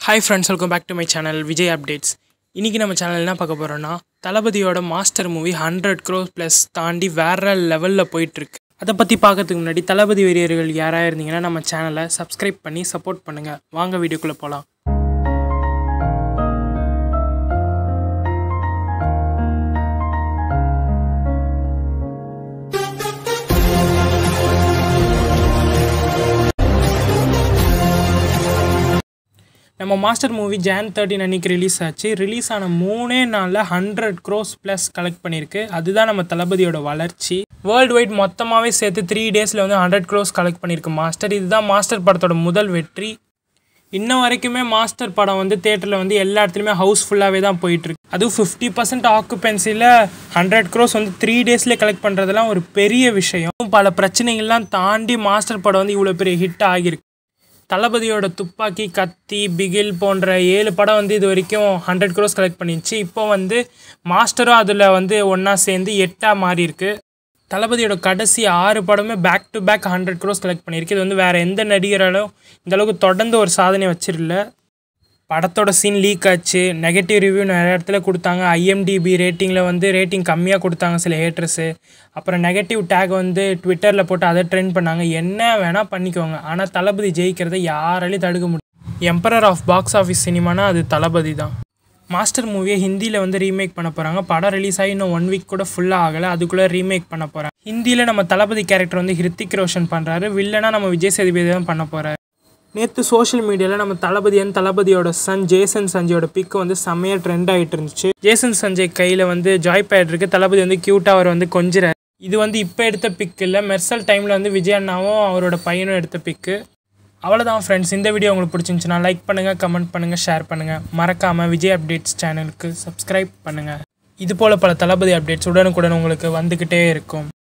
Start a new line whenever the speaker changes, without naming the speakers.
hi friends welcome back to my channel Vijay updates இன்றைக்கி நம்ம channel என்ன பார்க்க போகிறோன்னா தளபதியோட Master movie hundred crores plus தாண்டி வேறு லெவலில் போயிட்டுருக்கு அதை பற்றி பார்க்கறதுக்கு முன்னாடி தளபதி வெறியர்கள் யாராக இருந்தீங்கன்னா நம்ம சேனலை சப்ஸ்கிரைப் பண்ணி சப்போர்ட் பண்ணுங்கள் வாங்க வீடியோக்குள்ளே போகலாம் நம்ம மாஸ்டர் மூவி ஜான் தேர்ட்டின் அன்னைக்கு ரிலீஸ் ஆச்சு ரிலீஸ் ஆன மூணே நாளில் ஹண்ட்ரட் க்ரோஸ் ப்ளஸ் கலெக்ட் பண்ணியிருக்கு அதுதான் நம்ம தளபதியோட வளர்ச்சி வேர்ல்டு வைட் மொத்தமாகவே சேர்த்து த்ரீ டேஸில் வந்து ஹண்ட்ரட் க்ரோஸ் கலெக்ட் பண்ணியிருக்கு மாஸ்டர் இதுதான் மாஸ்டர் படத்தோட முதல் வெற்றி இன்ன வரைக்குமே மாஸ்டர் படம் வந்து தேட்டரில் வந்து எல்லா இடத்துலையுமே ஹவுஸ்ஃபுல்லாகவே தான் போயிட்டுருக்கு அதுவும் ஃபிஃப்டி பர்சன்ட் ஆக்குபென்சியில் ஹண்ட்ரட் க்ரோஸ் வந்து த்ரீ டேஸ்லேயே கலெக்ட் பண்ணுறதெல்லாம் ஒரு பெரிய விஷயம் பல பிரச்சனைகள்லாம் தாண்டி மாஸ்டர் படம் வந்து இவ்வளோ பெரிய ஹிட் ஆகியிருக்கு தளபதியோட துப்பாக்கி கத்தி பிகில் போன்ற ஏழு படம் வந்து இது வரைக்கும் ஹண்ட்ரட் க்ரோஸ் கலெக்ட் பண்ணிச்சு இப்போ வந்து மாஸ்டரும் அதில் வந்து ஒன்றா சேர்ந்து எட்டாக மாறி இருக்கு தளபதியோட கடைசி ஆறு படமே back to back hundred crores collect பண்ணியிருக்கு இது வந்து வேறு எந்த நடிகராலும் இந்த அளவுக்கு தொடர்ந்து ஒரு சாதனை வச்சிடல படத்தோட சீன் லீக் ஆச்சு நெகட்டிவ் ரிவ்யூ நிறைய இடத்துல கொடுத்தாங்க ஐஎம்டிபி ரேட்டிங்கில் வந்து ரேட்டிங் கம்மியாக கொடுத்தாங்க சில ஹேட்டர்ஸு அப்புறம் நெகட்டிவ் டேக் வந்து ட்விட்டரில் போட்டு அதை ட்ரெண்ட் பண்ணாங்க என்ன வேணால் பண்ணிக்கோங்க ஆனால் தளபதி ஜெயிக்கிறதை யாராலையும் தடுக்க முடியும் எம்பரர் ஆஃப் பாக்ஸ் ஆஃபீஸ் சினிமானா அது தளபதி தான் மாஸ்டர் மூவியை ஹிந்தியில் வந்து ரீமேக் பண்ண போகிறாங்க படம் ரிலீஸ் ஆகி இன்னும் ஒன் வீக் கூட ஃபுல்லாக ஆகலை அதுக்குள்ளே ரீமேக் பண்ண போகிறாங்க ஹிந்தியில் நம்ம தளபதி கேரக்டர் வந்து ஹிருத்திக் ரோஷன் பண்ணுறாரு வில்லனா நம்ம விஜய் சேதுபதி தான் பண்ண போகிறாரு நேற்று சோஷியல் மீடியாவில் நம்ம தளபதியன் தளபதியோட சன் ஜேசன் சஞ்சயோட பிக்கு வந்து செம்மையாக ட்ரெண்ட் ஆகிட்டு இருந்துச்சு ஜேசன் சஞ்சய் கையில் வந்து ஜாய் பேட் இருக்கு தளபதி வந்து க்யூட்டாக அவர் வந்து கொஞ்சிறாரு இது வந்து இப்போ எடுத்த பிக் இல்லை மெர்சல் டைமில் வந்து விஜய் அண்ணாவும் அவரோட பையனும் எடுத்த பிக்கு அவ்வளோதான் ஃப்ரெண்ட்ஸ் இந்த வீடியோ உங்களுக்கு பிடிச்சிருந்துச்சுன்னா லைக் பண்ணுங்கள் கமெண்ட் பண்ணுங்கள் ஷேர் பண்ணுங்கள் மறக்காமல் விஜய் அப்டேட்ஸ் சேனலுக்கு சப்ஸ்கிரைப் பண்ணுங்கள் இது போல் பல தளபதி அப்டேட்ஸ் உடனுக்குடன் உங்களுக்கு வந்துக்கிட்டே இருக்கும்